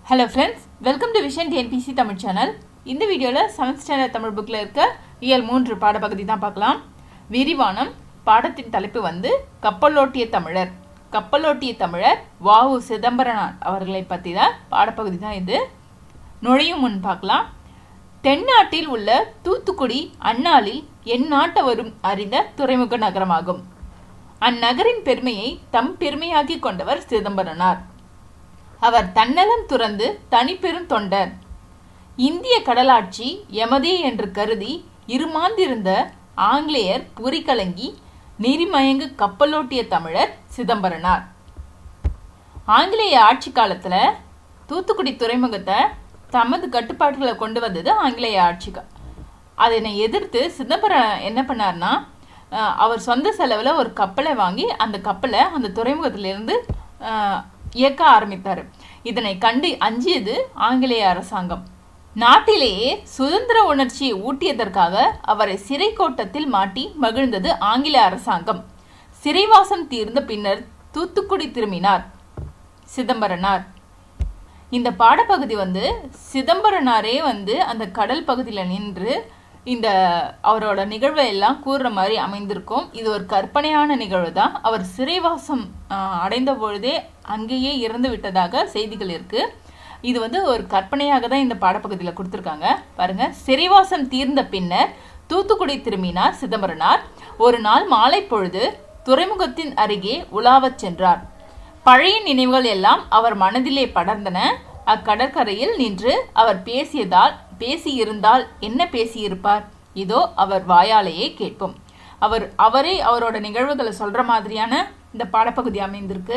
hello friends welcome to vision TNPSC Tamil channel இந்த வீடியோவில் seventh standard Tamil புக்கில் இருக்க இயல் மூன்று பாடப்பகுதி தான் பார்க்கலாம் விரிவானம் பாடத்தின் தலைப்பு வந்து கப்பலோட்டிய தமிழர் கப்பலோட்டிய தமிழர் வாவு சிதம்பரனார் அவர்களை பற்றி தான் பாடப்பகுதி தான் இது நுழையும் முன் பார்க்கலாம் தென்னாட்டில் உள்ள தூத்துக்குடி அந்நாளில் எந்நாட்டவரும் அறிந்த துறைமுக நகரமாகும் அந்நகரின் பெருமையை தம் பெருமையாக்கி கொண்டவர் சிதம்பரனார் அவர் தன்னலம் துறந்து தனிப்பெரும் தொண்டர் இந்திய கடலாட்சி எமதே என்று கருதி இருமாந்திருந்த ஆங்கிலேயர் புரிகலங்கி நெறிமயங்கு கப்பலோட்டிய தமிழர் சிதம்பரனார் ஆங்கிலேய ஆட்சி காலத்துல தூத்துக்குடி துறைமுகத்தை தமது கட்டுப்பாட்டுகளை கொண்டு வந்தது ஆங்கிலேய ஆட்சி அதனை எதிர்த்து சிதம்பரம் என்ன பண்ணார்னா அஹ், அவர் சொந்த செலவில் ஒரு கப்பலை வாங்கி அந்த கப்பலை அந்த துறைமுகத்திலிருந்து அஹ், இயக்க ஆரம்பித்தார் இதனை கண்டு அஞ்சியது ஆங்கிலேய அரசாங்கம் நாட்டிலேயே சுதந்திர உணர்ச்சியை ஊட்டியதற்காக அவரை சிறை கோட்டத்தில் மாட்டி மகிழ்ந்தது ஆங்கில அரசாங்கம் சிறைவாசம் தீர்ந்த பின்னர் தூத்துக்குடி திரும்பினார் சிதம்பரனார் இந்த பாடப்பகுதி வந்து சிதம்பரனாரே வந்து அந்த கடல் பகுதியில் நின்று இந்த அவரோட நிகழ்வை எல்லாம் கூறுற மாதிரி அமைந்திருக்கும் இது ஒரு கற்பனையான நிகழ்வு தான் அவர் சிறைவாசம் ஆஹ், அடைந்த பொழுதே அங்கேயே இறந்து விட்டதாக செய்திகள் இருக்கு இது வந்து ஒரு கற்பனையாக தான் இந்த பாடப்பகுதியில் கொடுத்துருக்காங்க பாருங்க சிறைவாசம் தீர்ந்த பின்னர் தூத்துக்குடி திரும்பினார் சிதம்பரனார் ஒரு நாள் மாலை பொழுது துறைமுகத்தின் அருகே உலாவச் சென்றார் பழைய நினைவுகள் எல்லாம் அவர் மனதிலே படர்ந்தன அக்கடற்கரையில் நின்று அவர் பேசியதால் பேசியிருந்தால் என்ன பேசியிருப்பார் இதோ அவர் வாயாலேயே கேட்போம் அவர் அவரே அவரோட நிகழ்வுகளை சொல்ற மாதிரியான இந்த பாடப்பகுதி அமைந்திருக்கு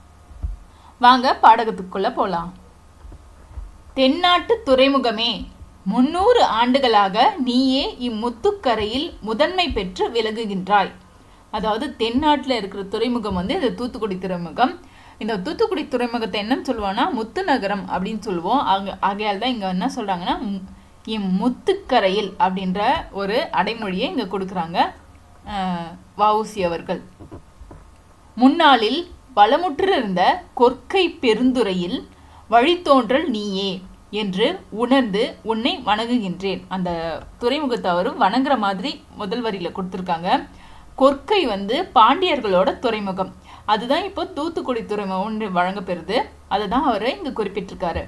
வாங்க பாடகத்துக்குள்ள போலாம் தென்னாட்டு துறைமுகமே முன்னூறு ஆண்டுகளாக நீயே இம்முத்துக்கரையில் முதன்மை பெற்று விளங்குகின்றாய் அதாவது தென்னாட்டில் இருக்கிற துறைமுகம் வந்து இது தூத்துக்குடி துறைமுகம் இந்த தூத்துக்குடி துறைமுகத்தை என்னன்னு சொல்லுவோம்னா முத்து நகரம் அப்படின்னு சொல்லுவோம் அங்க ஆகையால் தான் இங்க என்ன சொல்றாங்கன்னா ம்- இம்முத்துக்கரையில் அப்படின்ற ஒரு அடைமொழியை இங்க கொடுக்குறாங்க அஹ், வஉசி அவர்கள் முன்னாளில் வளமுற்றிருந்த கொற்கை பெருந்துறையில் வழித்தோன்றல் நீயே என்று உணர்ந்து உன்னை வணங்குகின்றேன் அந்த துறைமுகத்தை அவரும் வணங்குற மாதிரி முதல் வரியில கொடுத்துருக்காங்க கொற்கை வந்து பாண்டியர்களோட துறைமுகம் அதுதான் இப்போ தூத்துக்குடி துறைமுகம்னு வழங்கப்பெறுது அதுதான் அவர் இங்க குறிப்பிட்டிருக்காரு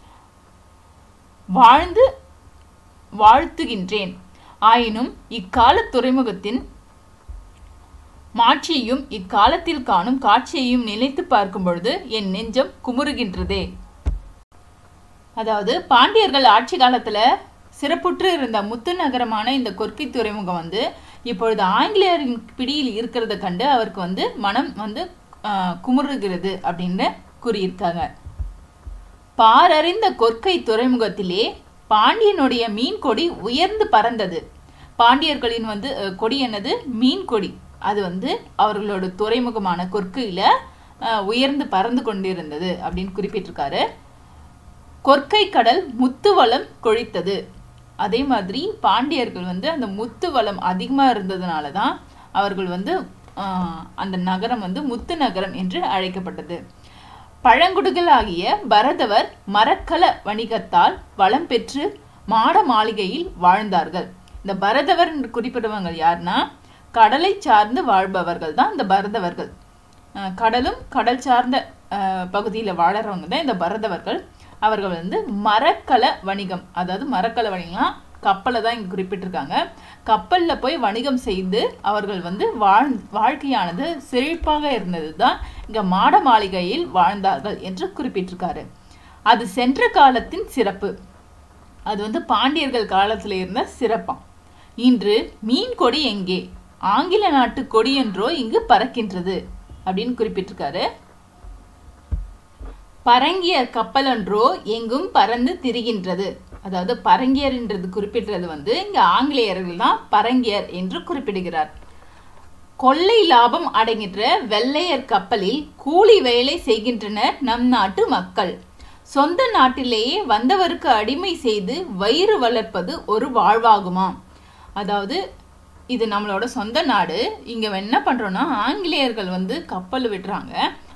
வாழ்ந்து வாழ்த்துகின்றேன் ஆயினும் இக்கால துறைமுகத்தின் மாட்சியையும் இக்காலத்தில் காணும் காட்சியையும் நினைத்து பார்க்கும் பொழுது என் நெஞ்சம் குமுறுகின்றதே அதாவது பாண்டியர்கள் ஆட்சி காலத்துல சிறப்புற்று இருந்த முத்து நகரமான இந்த கொற்கை துறைமுகம் வந்து இப்பொழுது ஆங்கிலேயரின் பிடியில் இருக்கிறத கண்டு அவருக்கு வந்து மனம் வந்து ஆஹ், குமுறுகிறது அப்படின்னு கூறியிருக்காங்க பாரறிந்த கொற்கை துறைமுகத்திலே பாண்டியனுடைய மீன் கொடி உயர்ந்து பறந்தது பாண்டியர்களின் வந்து அஹ், கொடி என்னது மீன் கொடி அது வந்து அவர்களோட துறைமுகமான கொற்கையில அஹ், உயர்ந்து பறந்து கொண்டிருந்தது அப்படின்னு குறிப்பிட்டிருக்காரு கொற்கை கடல் முத்து வளம் கொழித்தது அதே மாதிரி பாண்டியர்கள் வந்து அந்த முத்து வளம் அதிகமா இருந்ததுனால தான் அவர்கள் வந்து ஆஹ், அந்த நகரம் வந்து முத்து நகரம் என்று அழைக்கப்பட்டது பழங்குடிகளாகிய பரதவர் மரக்கல வணிகத்தால் வளம் பெற்று மாட மாளிகையில் வாழ்ந்தார்கள் இந்த பரதவர் என்று குறிப்பிடுவங்க யாருன்னா கடலை சார்ந்து வாழ்பவர்கள் தான் இந்த பரதவர்கள் அஹ் கடலும் கடல் சார்ந்த அஹ், பகுதியில வாழறவங்க தான் இந்த பரதவர்கள் அவர்கள் வந்து மரக்கல வணிகம் அதாவது மரக்கல வணிகம்னா கப்பலை தான் இங்க குறிப்பிட்டிருக்காங்க கப்பல்ல போய் வணிகம் செய்து அவர்கள் வந்து வாழ் வாழ்க்கையானது செழிப்பாக இருந்தது தான் இங்க மாட மாளிகையில் வாழ்ந்தார்கள் என்று குறிப்பிட்டிருக்காரு அது சென்ற காலத்தின் சிறப்பு அது வந்து பாண்டியர்கள் காலத்துல இருந்த சிறப்பாம் இன்று மீன் கொடி எங்கே ஆங்கில நாட்டு கொடி என்றோ இங்கு பறக்கின்றது அப்படின்னு குறிப்பிட்டிருக்காரு பரங்கியர் கப்பலொன்றோ எங்கும் பறந்து திரிகின்றது அதாவது பரங்கியர்ன்றது குறிப்பிட்டது வந்து இங்க ஆங்கிலேயர்கள் தான் பரங்கியர் என்று குறிப்பிடுகிறார் கொள்ளை லாபம் அடைகின்ற வெள்ளையர் கப்பலில் கூலி வேலை செய்கின்றனர் நம் நாட்டு மக்கள் சொந்த நாட்டிலேயே வந்தவருக்கு அடிமை செய்து வயிறு வளர்ப்பது ஒரு வாழ்வாகுமாம் அதாவது இது நம்மளோட சொந்த நாடு இங்க என்ன பண்றோம்னா ஆங்கிலேயர்கள் வந்து கப்பல் விடுறாங்க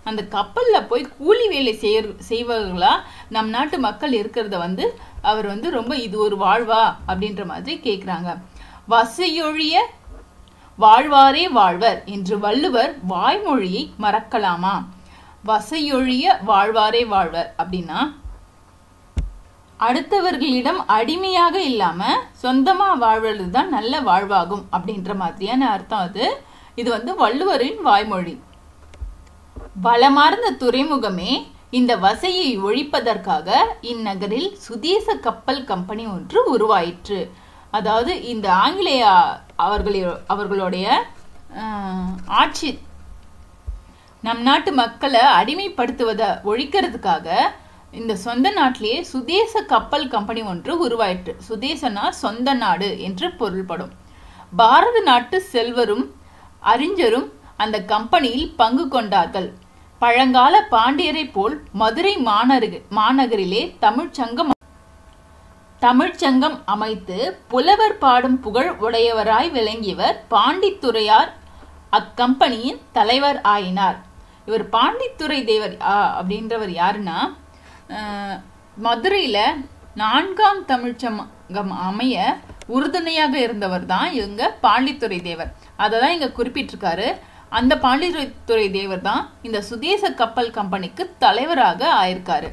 அந்த கப்பலில் போய் கூலி வேலை செய்ய செய்வர்களா நம் நாட்டு மக்கள் இருக்கிறத வந்து அவர் வந்து ரொம்ப இது ஒரு வாழ்வா அப்படின்ற மாதிரி கேட்குறாங்க வசையொழிய வாழ்வாரே வாழ்வர் என்று வள்ளுவர் வாய்மொழியை மறக்கலாமா வசையொழிய வாழ்வாரே வாழ்வர் அப்படின்னா அடுத்தவர்களிடம் அடிமையாக இல்லாம சொந்தமா வாழ்வது தான் நல்ல வாழ்வாகும் அப்படின்ற மாதிரியான அர்த்தம் அது இது வந்து வள்ளுவரின் வாய்மொழி வளமார்ந்த துறைமுகமே இந்த வசையை ஒழிப்பதற்காக இந்நகரில் சுதேச கப்பல் கம்பெனி ஒன்று உருவாயிற்று அதாவது இந்த ஆங்கிலேய அவர்கள அவர்களுடைய ஆட்சி நம் நாட்டு மக்களை அடிமைப்படுத்துவதை ஒழிக்கிறதுக்காக இந்த சொந்த நாட்டிலேயே சுதேச கப்பல் கம்பெனி ஒன்று உருவாயிற்று சுதேசனா சொந்த நாடு என்று பொருள்படும் பாரத நாட்டு செல்வரும் அறிஞரும் அந்த கம்பெனியில் பங்கு கொண்டார்கள் பழங்கால பாண்டியரை போல் மதுரை மாநகர் மாநகரிலே தமிழ்ச்சங்கம் தமிழ்ச்சங்கம் அமைத்து புலவர் பாடும் புகழ் உடையவராய் விளங்கியவர் பாண்டித்துறையார் அக்கம்பெனியின் தலைவர் ஆயினார் இவர் பாண்டித்துறை தேவர் அப்படின்றவர் யாருன்னா மதுரையில் நான்காம் தமிழ்ச்சங்கம் அமைய உறுதுணையாக இருந்தவர் தான் இவங்க பாண்டித்துறை தேவர் அதை தான் இங்கே குறிப்பிட்டிருக்காரு அந்த பாண்டித்துறை தேவர் தான் இந்த சுதேச கப்பல் கம்பெனிக்கு தலைவராக ஆயிருக்காரு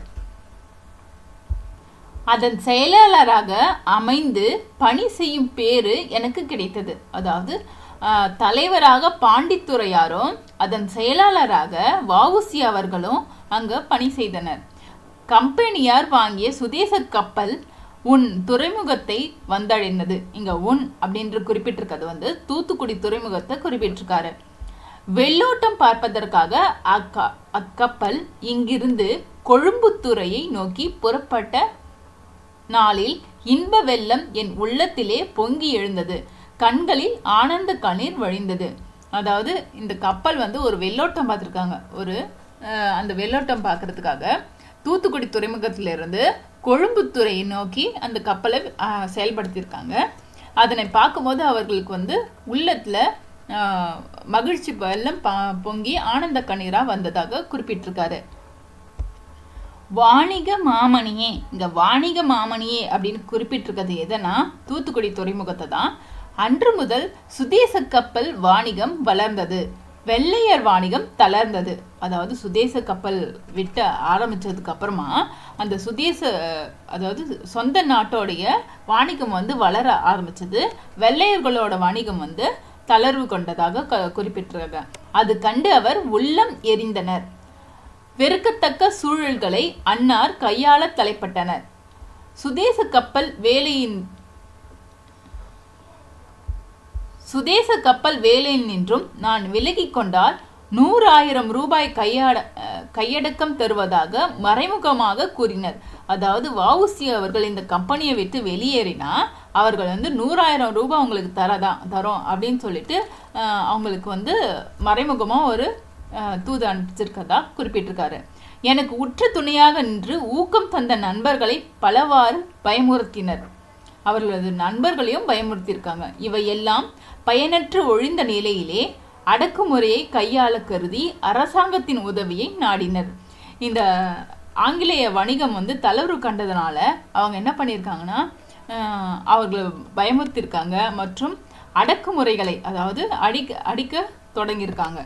அதன் செயலாளராக அமைந்து பணி செய்யும் பேரு எனக்கு கிடைத்தது அதாவது தலைவராக பாண்டித்துறையாரும் அதன் செயலாளராக வவுசி அவர்களும் அங்க பணி செய்தனர் கம்பெனியார் வாங்கிய சுதேச கப்பல் உன் துறைமுகத்தை வந்தடைந்தது இங்க உன் அப்படின்ற குறிப்பிட்டிருக்கிறது வந்து தூத்துக்குடி துறைமுகத்தை குறிப்பிட்டிருக்காரு வெள்ளோட்டம் பார்ப்பதற்காக அக்க அக்கப்பல் இங்கிருந்து கொழும்புத்துறையை நோக்கி புறப்பட்ட நாளில் இன்ப வெள்ளம் என் உள்ளத்திலே பொங்கி எழுந்தது கண்களில் ஆனந்த கண்ணீர் வழிந்தது அதாவது இந்த கப்பல் வந்து ஒரு வெள்ளோட்டம் பார்த்துருக்காங்க ஒரு அந்த வெள்ளோட்டம் பார்க்கறதுக்காக தூத்துக்குடி துறைமுகத்திலிருந்து கொழும்புத்துறையை நோக்கி அந்த கப்பலை செயல்படுத்தியிருக்காங்க அதனை பார்க்கும்போது அவர்களுக்கு வந்து உள்ளத்தில் மகிழ்ச்சி வெள்ளம் பொங்கி ஆனந்த கண்ணீராக வந்ததாக குறிப்பிட்டிருக்காரு வாணிக மாமணியே இங்க வாணிக மாமணியே அப்படின்னு குறிப்பிட்டிருக்கிறது எதனா தூத்துக்குடி துறைமுகத்தை தான் அன்று முதல் சுதேச கப்பல் வாணிகம் வளர்ந்தது வெள்ளையர் வாணிகம் தளர்ந்தது அதாவது சுதேச கப்பல் விட்ட ஆரம்பிச்சதுக்கு அப்புறமா அந்த சுதேச அதாவது சொந்த நாட்டோடைய வாணிகம் வந்து வளர ஆரம்பிச்சது வெள்ளையர்களோட வாணிகம் வந்து தளர்வு கொண்டதாக குறிப்பிட்டிருக்காங்க அது கண்டு அவர் உள்ளம் எரிந்தனர் வெறுக்கத்தக்க சூழல்களை அன்னார் கையாள தலைப்பட்டனர் சுதேச கப்பல் வேலையின் சுதேச கப்பல் வேலையில் நின்றும் நான் விலகி கொண்டால் நூறாயிரம் ரூபாய் கையாட கையடக்கம் தருவதாக மறைமுகமாக கூறினர் அதாவது வவுசி அவர்கள் இந்த கம்பெனியை விட்டு வெளியேறினா அவர்கள் வந்து நூறாயிரம் ரூபாய் அவங்களுக்கு தரதான் தரோம் அப்படின்னு சொல்லிட்டு அவங்களுக்கு வந்து மறைமுகமாக ஒரு தூது அனுப்பிச்சிருக்கதா குறிப்பிட்டிருக்காரு எனக்கு உற்ற துணையாக நின்று ஊக்கம் தந்த நண்பர்களை பலவாறு பயமுறுத்தினர் அவர்களது நண்பர்களையும் பயமுறுத்தியிருக்காங்க இவையெல்லாம் பயனற்று ஒழிந்த நிலையிலே அடக்குமுறையை கையாள கருதி அரசாங்கத்தின் உதவியை நாடினர் இந்த ஆங்கிலேய வணிகம் வந்து தளர்வு கண்டதுனால அவங்க என்ன பண்ணியிருக்காங்கன்னா அவர்களை பயமுறுத்திருக்காங்க மற்றும் அடக்குமுறைகளை அதாவது அடிக்க அடிக்க தொடங்கியிருக்காங்க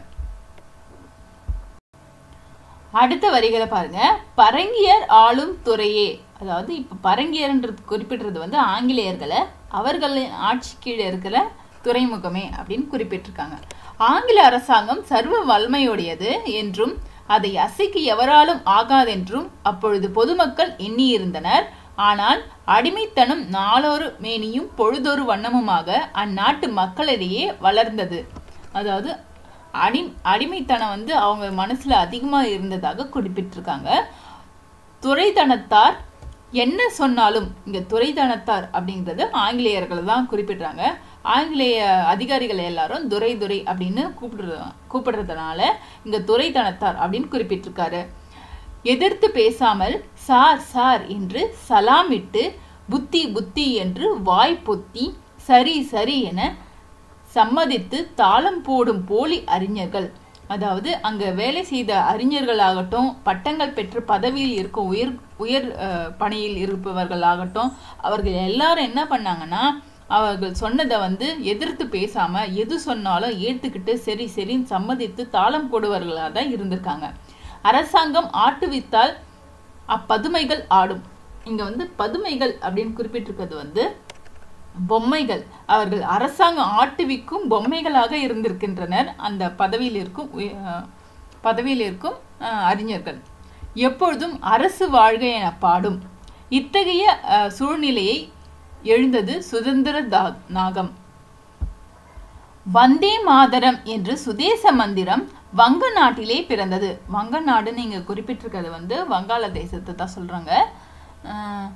அடுத்த வரிகளை பாருங்க பரங்கியர் ஆளும் துறையே அதாவது இப்ப பரங்கியர்ன்றது குறிப்பிடுறது வந்து ஆங்கிலேயர்களை அவர்களின் ஆட்சி கீழே இருக்கிற துறைமுகமே அப்படின்னு குறிப்பிட்டிருக்காங்க ஆங்கில அரசாங்கம் சர்வ வலிமையுடையது என்றும் அதை அசைக்க எவராலும் ஆகாதென்றும் அப்பொழுது பொதுமக்கள் எண்ணியிருந்தனர் ஆனால் அடிமைத்தனம் நாளொரு மேனியும் பொழுதொரு வண்ணமுமாக அந்நாட்டு மக்களிடையே வளர்ந்தது அதாவது அடி அடிமைத்தனம் வந்து அவங்க மனசுல அதிகமா இருந்ததாக குறிப்பிட்டிருக்காங்க துறைதனத்தார் என்ன சொன்னாலும் இங்க துறைதனத்தார் அப்படிங்கிறது ஆங்கிலேயர்கள் தான் குறிப்பிடுறாங்க ஆங்கிலேய அதிகாரிகள் எல்லாரும் துரை துரை அப்படின்னு கூப்பிடுற கூப்பிடுறதுனால இங்க துறைதனத்தார் அப்படின்னு குறிப்பிட்டிருக்காரு எதிர்த்து பேசாமல் சார் சார் என்று சலாமிட்டு புத்தி புத்தி என்று வாய் பொத்தி சரி சரி என சம்மதித்து தாளம் போடும் போலி அறிஞர்கள் அதாவது அங்க வேலை செய்த அறிஞர்களாகட்டும் பட்டங்கள் பெற்று பதவியில் இருக்கும் உயர் உயர் அஹ், பணியில் இருப்பவர்களாகட்டும் அவர்கள் எல்லாரும் என்ன பண்ணாங்கன்னா அவர்கள் சொன்னதை வந்து எதிர்த்து பேசாம எது சொன்னாலும் ஏத்துக்கிட்டு சரி சரின்னு சம்மதித்து தாளம் போடுவர்களாக தான் இருந்திருக்காங்க அரசாங்கம் ஆட்டுவித்தால் அப்பதுமைகள் ஆடும் இங்க வந்து பதுமைகள் அப்படின்னு குறிப்பிட்டிருக்கிறது வந்து பொம்மைகள் அவர்கள் அரசாங்கம் ஆட்டுவிக்கும் பொம்மைகளாக இருந்திருக்கின்றனர் அந்த பதவியில் இருக்கும் உய- அஹ் பதவியில் இருக்கும் அஹ், அறிஞர்கள் எப்பொழுதும் அரசு வாழ்க என பாடும் இத்தகைய அஹ், சூழ்நிலையை எழுந்தது சுதந்திர தா- நாகம் வந்தே மாதரம் என்று சுதேச மந்திரம் வங்க நாட்டிலே பிறந்தது வங்க நாடுன்னு இங்க குறிப்பிட்டிருக்கிறது வந்து வங்காள தேசத்தை தான் சொல்றாங்க அஹ்,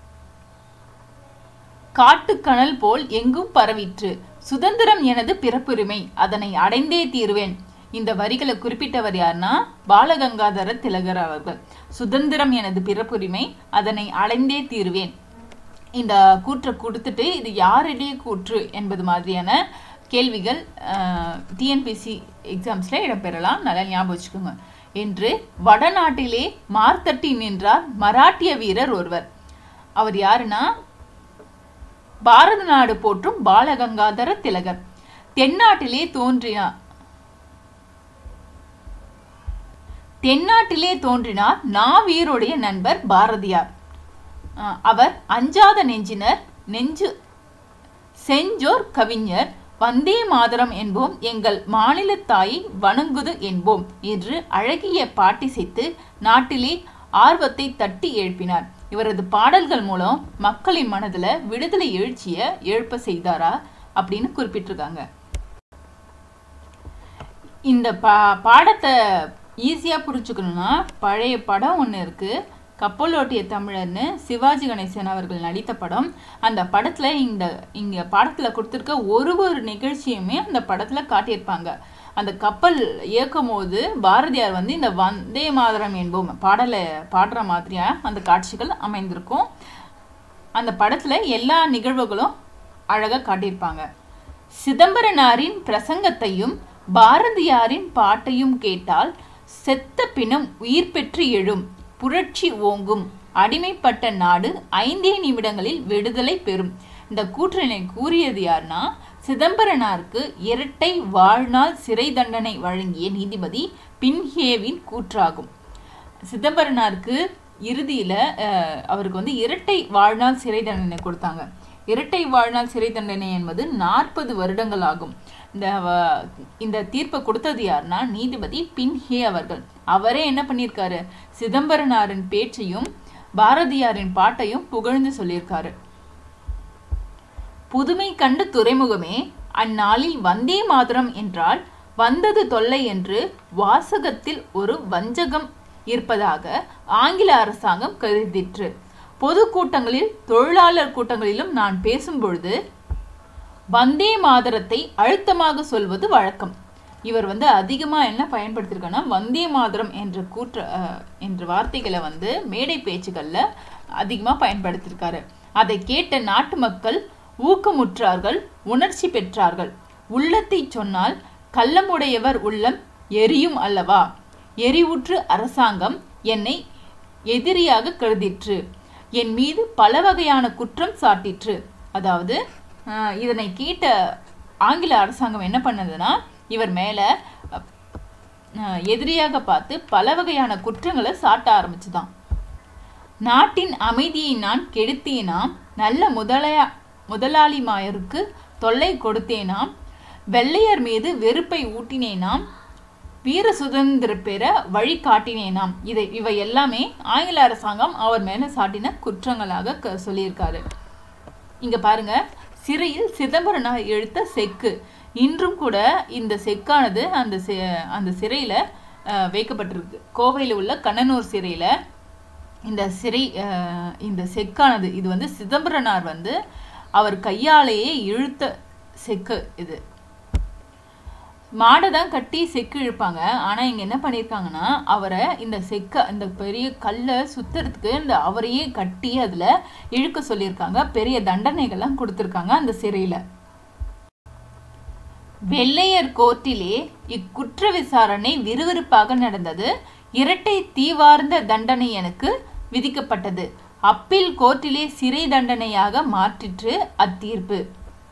காட்டுக்கணல் போல் எங்கும் பரவிற்று சுதந்திரம் எனது பிறப்புரிமை அதனை அடைந்தே தீருவேன் இந்த வரிகளை குறிப்பிட்டவர் யாருன்னா பாலகங்காதர திலகர் அவர்கள் சுதந்திரம் எனது பிறப்புரிமை அதனை அடைந்தே தீருவேன் இந்த கூற்றை கொடுத்துட்டு இது யாரிடையே கூற்று என்பது மாதிரியான கேள்விகள் டிஎன்பிசி எக்ஸாம்ஸ்ல இடம்பெறலாம் நல்லா ஞாபகம் வச்சுக்கோங்க என்று வடநாட்டிலே மார்த்தட்டி நின்றார் மராட்டிய வீரர் ஒருவர் அவர் யாருன்னா பாரத நாடு போற்றும் பாலகங்காதர திலகர் தென்னாட்டிலே தோன்றினார் தென்னாட்டிலே தோன்றினார் நாவீருடைய நண்பர் பாரதியார் அஹ் அவர் அஞ்சாத நெஞ்சினர் நெஞ்சு செஞ்சோர் கவிஞர் வந்தே மாதரம் என்போம் எங்கள் மாநில தாயை வணங்குது என்போம் என்று அழகிய பாட்டிசைத்து நாட்டிலே ஆர்வத்தை தட்டி எழுப்பினார் இவரது பாடல்கள் மூலம் மக்களின் மனதுல விடுதலை எழுச்சிய எழுப்ப செய்தாரா அப்படின்னு குறிப்பிட்டிருக்காங்க இந்த பா பாடத்தை ஈஸியாக புரிஞ்சுக்கணும்னா பழைய படம் ஒன்று இருக்கு கப்பலோட்டிய தமிழர்னு சிவாஜி கணேசன் அவர்கள் நடித்த படம் அந்த படத்தில் இந்த இங்கே பாடத்தில் கொடுத்துருக்க ஒரு ஒரு நிகழ்ச்சியுமே அந்த படத்தில் காட்டியிருப்பாங்க அந்த கப்பல் இயக்கும் போது பாரதியார் வந்து இந்த வந்தே மாதரம் என்போம் பாடலை பாடுற மாதிரியா அந்த காட்சிகள் அமைந்திருக்கும் அந்த படத்துல எல்லா நிகழ்வுகளும் அழகா காட்டியிருப்பாங்க சிதம்பரனாரின் பிரசங்கத்தையும் பாரதியாரின் பாட்டையும் கேட்டால் செத்த பிணம் உயிர் பெற்று எழும் புரட்சி ஓங்கும் அடிமைப்பட்ட நாடு ஐந்தே நிமிடங்களில் விடுதலை பெறும் இந்த கூற்றினை கூறியது யாருன்னா சிதம்பரனாருக்கு இரட்டை வாழ்நாள் சிறை தண்டனை வழங்கிய நீதிபதி பின்ஹேவின் கூற்றாகும் சிதம்பரனாருக்கு இறுதியில அஹ், அவருக்கு வந்து இரட்டை வாழ்நாள் சிறை தண்டனை கொடுத்தாங்க இரட்டை வாழ்நாள் சிறை தண்டனை என்பது நாற்பது வருடங்கள் ஆகும் இந்த வ- இந்த தீர்ப்பை கொடுத்தது யாருன்னா நீதிபதி பின்ஹே அவர்கள் அவரே என்ன பண்ணியிருக்காரு சிதம்பரனாரின் பேச்சையும் பாரதியாரின் பாட்டையும் புகழ்ந்து சொல்லியிருக்காரு புதுமை கண்டு துறைமுகமே அந்நாளில் வந்தே மாதரம் என்றால் வந்தது தொல்லை என்று வாசகத்தில் ஒரு வஞ்சகம் இருப்பதாக ஆங்கில அரசாங்கம் கருதிற்று பொது கூட்டங்களில் தொழிலாளர் கூட்டங்களிலும் நான் பேசும் பொழுது வந்தே மாதரத்தை அழுத்தமாக சொல்வது வழக்கம் இவர் வந்து அதிகமாக என்ன பயன்படுத்தியிருக்காருன்னா வந்தே மாதரம் என்ற கூற்ற அஹ், என்ற வார்த்தைகளை வந்து மேடை பேச்சுகளில் அதிகமாக பயன்படுத்தியிருக்காரு அதை கேட்ட நாட்டு மக்கள் ஊக்கமுற்றார்கள் உணர்ச்சி பெற்றார்கள் உள்ளத்தை சொன்னால் கள்ளமுடையவர் உள்ளம் எரியும் அல்லவா எரிவுற்று அரசாங்கம் என்னை எதிரியாக கருதிற்று என் மீது பல வகையான குற்றம் சாட்டிற்று அதாவது ஆஹ், இதனை கேட்ட ஆங்கில அரசாங்கம் என்ன பண்ணதுன்னா இவர் மேல அஹ், எதிரியாக பார்த்து பல வகையான குற்றங்களை சாட்ட ஆரம்பிச்சுதான் நாட்டின் அமைதியை நான் கெடுத்தேனாம் நல்ல முதலையா முதலாளிமாயருக்கு தொல்லை கொடுத்தேனாம் வெள்ளையர் மீது வெறுப்பை ஊட்டினேனாம் வீர சுதந்திர பெற வழி காட்டினேனாம் இதை இவை எல்லாமே ஆங்கில அரசாங்கம் அவர் மேல சாட்டின குற்றங்களாக க- சொல்லியிருக்காரு இங்க பாருங்க சிறையில் சிதம்பரனார் எழுத்த செக்கு இன்றும் கூட இந்த செக்கானது அந்த சி- அந்த சிறையில அஹ், வைக்கப்பட்டிருக்கு கோவையில் உள்ள கண்ணனூர் சிறையில இந்த சிறை அஹ், இந்த செக்கானது இது வந்து சிதம்பரனார் வந்து அவர் கையாலேயே இழுத்த செக்கு இது மாடை தான் கட்டி செக்கு இழுப்பாங்க ஆனா இங்க என்ன பண்ணியிருக்காங்கன்னா அவரை இந்த செக்க இந்த பெரிய கல்லை சுத்துறதுக்கு இந்த அவரையே கட்டி அதுல இழுக்க சொல்லியிருக்காங்க பெரிய தண்டனைகள்லாம் கொடுத்துருக்காங்க அந்த சிறையில வெள்ளையர் கோர்ட்டிலே இக்குற்ற விசாரணை விறுவிறுப்பாக நடந்தது இரட்டை தீவார்ந்த தண்டனை எனக்கு விதிக்கப்பட்டது அப்பீல் கோர்ட்டிலே சிறை தண்டனையாக மாற்றிற்று அத்தீர்ப்பு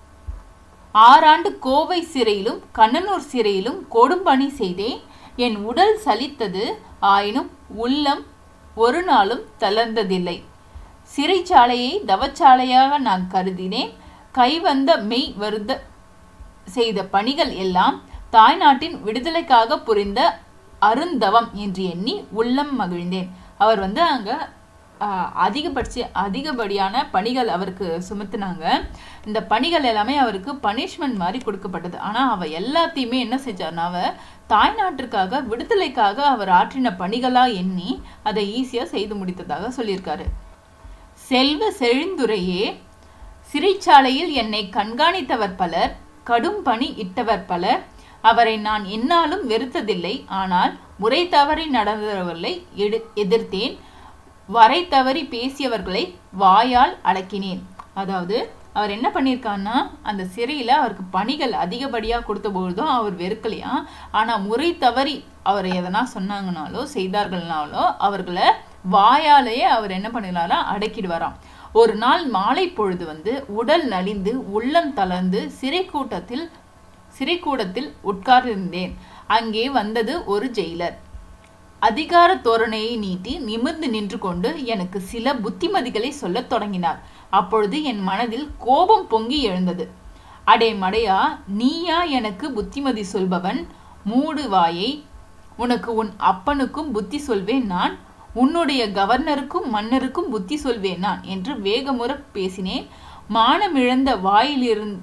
ஆறாண்டு கோவை சிறையிலும் கண்ணனூர் சிறையிலும் கொடும்பணி செய்தேன் என் உடல் சலித்தது ஆயினும் உள்ளம் ஒரு நாளும் தளர்ந்ததில்லை சிறைச்சாலையை தவச்சாலையாக நான் கருதினேன் கைவந்த மெய் வருந்த செய்த பணிகள் எல்லாம் தாய்நாட்டின் விடுதலைக்காக புரிந்த அருந்தவம் என்று எண்ணி உள்ளம் மகிழ்ந்தேன் அவர் வந்து அங்க அதிகபட்ச அதிகப்படியான பணிகள் அவருக்கு சுமத்துனாங்க இந்த பணிகள் எல்லாமே அவருக்கு பனிஷ்மெண்ட் மாதிரி கொடுக்கப்பட்டது ஆனால் அவ எல்லாத்தையுமே என்ன செஞ்சார்னா அவ தாய்நாட்டிற்காக விடுதலைக்காக அவர் ஆற்றின பணிகளா எண்ணி அதை ஈஸியாக செய்து முடித்ததாக சொல்லியிருக்காரு செல்வ செழிந்துரையே சிறைச்சாலையில் என்னை கண்காணித்தவர் பலர் கடும் பணி இட்டவர் பலர் அவரை நான் என்னாலும் வெறுத்ததில்லை ஆனால் முறை தவறி நடந்தவர்களை எதிர்த்தேன் வரை தவறி பேசியவர்களை வாயால் அடக்கினேன் அதாவது அவர் என்ன பண்ணியிருக்காருன்னா அந்த சிறையில் அவருக்கு பணிகள் அதிகப்படியாக கொடுத்த பொழுதும் அவர் வெறுக்கலையா ஆனால் முறை தவறி அவர் எதனா சொன்னாங்கனாலோ செய்தார்கள்னாலோ அவர்களை வாயாலேயே அவர் என்ன பண்ணிடலாரா அடக்கிடுவாராம் ஒரு நாள் மாலை பொழுது வந்து உடல் நலிந்து உள்ளம் தளர்ந்து சிறை கூட்டத்தில் சிறை கூடத்தில் உட்கார்ந்திருந்தேன் அங்கே வந்தது ஒரு ஜெயிலர் அதிகார தோரணையை நீட்டி நிமிர்ந்து நின்று கொண்டு எனக்கு சில புத்திமதிகளை சொல்லத் தொடங்கினார் அப்பொழுது என் மனதில் கோபம் பொங்கி எழுந்தது அடே மடையா நீயா எனக்கு புத்திமதி சொல்பவன் மூடு வாயை உனக்கு உன் அப்பனுக்கும் புத்தி சொல்வேன் நான் உன்னுடைய கவர்னருக்கும் மன்னருக்கும் புத்தி சொல்வேன் நான் என்று வேகமுற பேசினேன் மானமிழந்த வாயிலிருந்து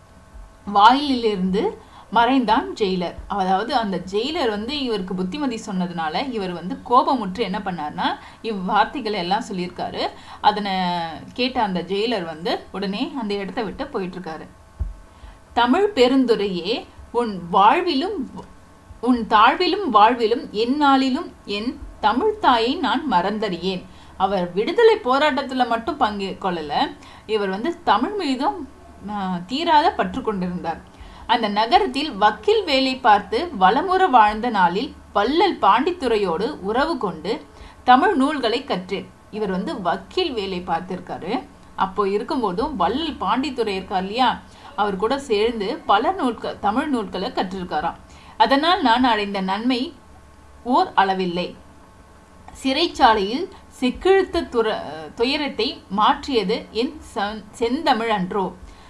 வாயிலிருந்து மறைந்தான் ஜெயிலர் அதாவது அந்த ஜெயிலர் வந்து இவருக்கு புத்திமதி சொன்னதுனால இவர் வந்து கோபமுற்று என்ன பண்ணார்னா இவ்வார்த்தைகளை எல்லாம் சொல்லியிருக்காரு அதனை கேட்ட அந்த ஜெயிலர் வந்து உடனே அந்த இடத்த விட்டு போயிட்டு இருக்காரு தமிழ் பெருந்துரையே உன் வாழ்விலும் உன் தாழ்விலும் வாழ்விலும் எந்நாளிலும் என் தமிழ் தாயை நான் மறந்தறியேன் அவர் விடுதலை போராட்டத்தில் மட்டும் பங்கு கொள்ளல இவர் வந்து தமிழ் மீதும் தீராத பற்று கொண்டிருந்தார் அந்த நகரத்தில் வக்கீல் வேலை பார்த்து வளமுற வாழ்ந்த நாளில் வள்ளல் பாண்டித்துறையோடு உறவு கொண்டு தமிழ் நூல்களை கற்றேன் இவர் வந்து வக்கீல் வேலை பார்த்திருக்காரு அப்போ இருக்கும்போதும் வள்ளல் பாண்டித்துறை இருக்கார் இல்லையா அவர் கூட சேர்ந்து பல நூல்கள் தமிழ் நூல்களை கற்றிருக்காராம் அதனால் நான் அடைந்த நன்மை ஓர் அளவில்லை சிறைச்சாலையில் செக்கிழுத்த துற துயரத்தை மாற்றியது என் செந்தமிழ் அன்றோ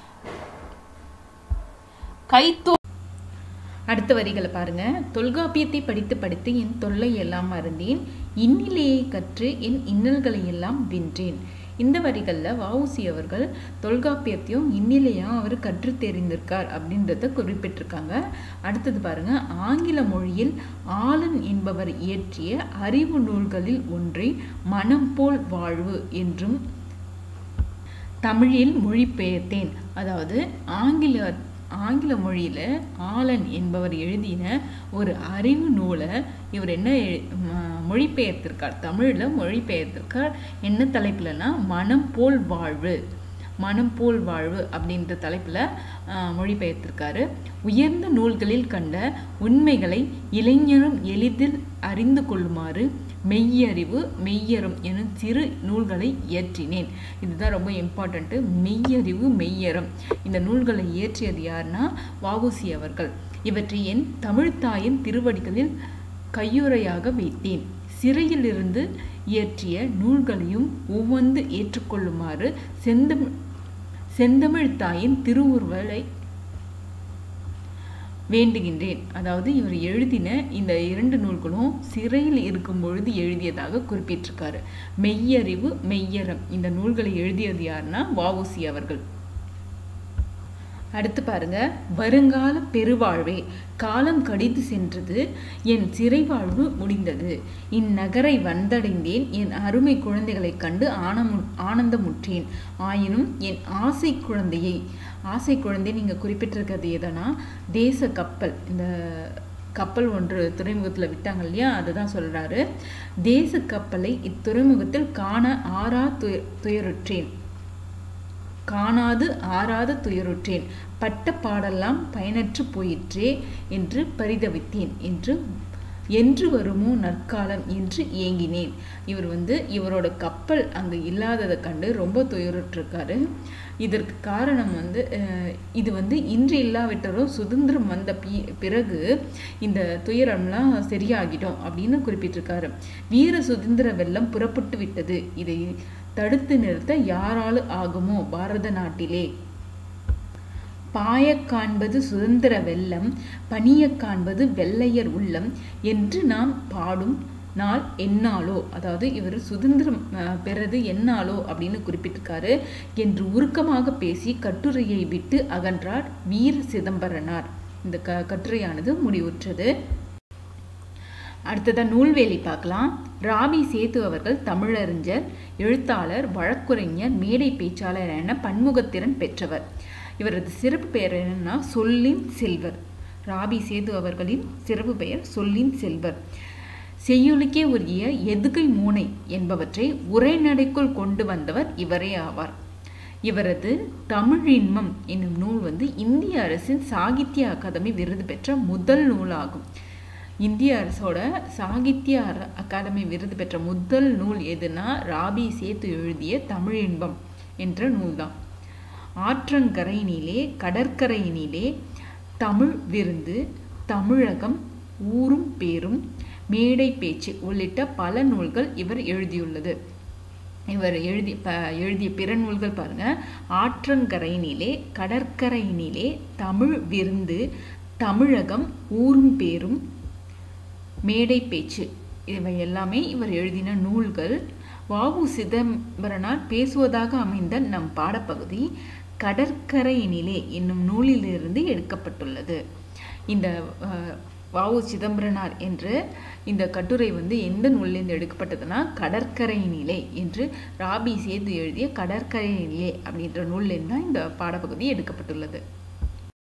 கைத்தோ அடுத்த வரிகளை பாருங்க தொல்காப்பியத்தை படித்து படித்து என் தொல்லை எல்லாம் மறந்தேன் இன்னிலேயே கற்று என் இன்னல்களை எல்லாம் வென்றேன் இந்த வரிகளில் வவுசி அவர்கள் தொல்காப்பியத்தையும் இன்னிலையும் அவர் கற்று தெரிந்திருக்கார் அப்படின்றத குறிப்பிட்டிருக்காங்க அடுத்தது பாருங்க ஆங்கில மொழியில் ஆலன் என்பவர் இயற்றிய அறிவு நூல்களில் ஒன்றை மனம் போல் வாழ்வு என்றும் தமிழில் மொழிபெயர்த்தேன் அதாவது ஆங்கில ஆங்கில மொழியில் ஆலன் என்பவர் எழுதின ஒரு அறிவு நூலை இவர் என்ன மொழிபெயர்த்திருக்கார் தமிழில் மொழிபெயர்த்திருக்கார் என்ன தலைப்பில்னா மனம் போல் வாழ்வு மனம் போல் வாழ்வு அப்படின்ற தலைப்பில் மொழிபெயர்த்திருக்காரு உயர்ந்த நூல்களில் கண்ட உண்மைகளை இளைஞரும் எளிதில் அறிந்து கொள்ளுமாறு மெய்யறிவு மெய்யறம் எனும் சிறு நூல்களை இயற்றினேன் இதுதான் ரொம்ப இம்பார்ட்டண்ட்டு மெய்யறிவு மெய்யறம் இந்த நூல்களை இயற்றியது யாருன்னா வாவுசி அவர்கள் இவற்றை என் தமிழ்த்தாயின் திருவடிகளில் கையுறையாக வைத்தேன் சிறையிலிருந்து இயற்றிய நூல்களையும் ஒவ்வொன்று ஏற்றுக்கொள்ளுமாறு செந்தமிழ் செந்தமிழ் தாயின் திருவுருவலை வேண்டுகின்றேன் அதாவது இவர் எழுதின இந்த இரண்டு நூல்களும் சிறையில் இருக்கும் பொழுது எழுதியதாக குறிப்பிட்டிருக்காரு மெய்யறிவு மெய்யறம் இந்த நூல்களை எழுதியது யாருன்னா வவுசி அவர்கள் அடுத்து பாருங்க வருங்கால பெருவாழ்வே காலம் கடித்து சென்றது என் சிறை வாழ்வு முடிந்தது இந்நகரை வந்தடைந்தேன் என் அருமை குழந்தைகளைக் கண்டு ஆனமு ஆனந்தமுற்றேன் ஆயினும் என் ஆசை குழந்தையை ஆசை குழந்தை நீங்கள் குறிப்பிட்டிருக்கிறது எதனா தேச கப்பல் இந்த கப்பல் ஒன்று துறைமுகத்தில் விட்டாங்க இல்லையா அதுதான் சொல்கிறாரு தேச கப்பலை இத்துறைமுகத்தில் காண ஆறா துய துயருற்றேன் காணாது ஆறாத துயருற்றேன் பட்ட பாடெல்லாம் பயனற்று போயிற்றே என்று பரிதவித்தேன் என்று என்று வருமோ நற்காலம் என்று ஏங்கினேன் இவர் வந்து இவரோட கப்பல் அங்கே இல்லாததை கண்டு ரொம்ப துயருற்றிருக்காரு இதற்கு காரணம் வந்து அஹ், இது வந்து இன்று இல்லாவிட்டாலும் சுதந்திரம் வந்த பி பிறகு இந்த துயரம்லாம் சரியாகிடும் அப்படின்னு குறிப்பிட்டிருக்காரு வீர சுதந்திர வெள்ளம் புறப்பட்டு விட்டது இதை தடுத்து நிறுத்த யாராலும் ஆகுமோ பாரத நாட்டிலே பாயக் காண்பது சுதந்திர வெள்ளம் பணியக் காண்பது வெள்ளையர் உள்ளம் என்று நாம் பாடும் நாள் என்னாலோ அதாவது இவர் சுதந்திரம் அஹ், பெறது என்னாலோ அப்படின்னு குறிப்பிட்டிருக்காரு என்று உருக்கமாக பேசி கட்டுரையை விட்டு அகன்றார் வீர சிதம்பரனார் இந்த க கட்டுரையானது முடிவுற்றது அடுத்ததா நூல்வேலி பார்க்கலாம் ராபி சேது அவர்கள் தமிழறிஞர் எழுத்தாளர் வழக்குரைஞர் மேடை பேச்சாளர் என பன்முகத்திறன் பெற்றவர் இவரது சிறப்பு பெயர் என்னன்னா சொல்லின் செல்வர் ராபி சேது அவர்களின் சிறப்பு பெயர் சொல்லின் செல்வர் செய்யுளுக்கே உரிய எதுகை மூனை என்பவற்றை உரைநடைக்குள் கொண்டு வந்தவர் இவரே ஆவார் இவரது தமிழின்மம் என்னும் நூல் வந்து இந்திய அரசின் சாகித்ய அகாதமி விருது பெற்ற முதல் நூலாகும் இந்திய அரசோட சாகித்ய அர- அகாடமி விருது பெற்ற முதல் நூல் எதுனா ராபி சேத்து எழுதிய தமிழின்பம் என்ற நூல்தான் ஆற்றங்கரையினிலே கடற்கரையினிலே தமிழ் விருந்து தமிழகம் ஊரும் பேரும் மேடை பேச்சு உள்ளிட்ட பல நூல்கள் இவர் எழுதியுள்ளது இவர் எழுதி ப எழுதிய பிற நூல்கள் பாருங்க ஆற்றங்கரையினிலே கடற்கரையினிலே தமிழ் விருந்து தமிழகம் ஊரும் பேரும் மேடை பேச்சு இவை எல்லாமே இவர் எழுதின நூல்கள் வாவு சிதம்பரனார் பேசுவதாக அமைந்த நம் பாடப்பகுதி கடற்கரையினிலே என்னும் நூலிலிருந்து எடுக்கப்பட்டுள்ளது இந்த அஹ், வாவு சிதம்பரனார் என்று இந்த கட்டுரை வந்து எந்த நூலிலிருந்து எடுக்கப்பட்டதுன்னா கடற்கரையினிலே என்று ராபி சேது எழுதிய கடற்கரையினிலே அப்படின்ற நூலிலிருந்து தான் இந்த பாடப்பகுதி எடுக்கப்பட்டுள்ளது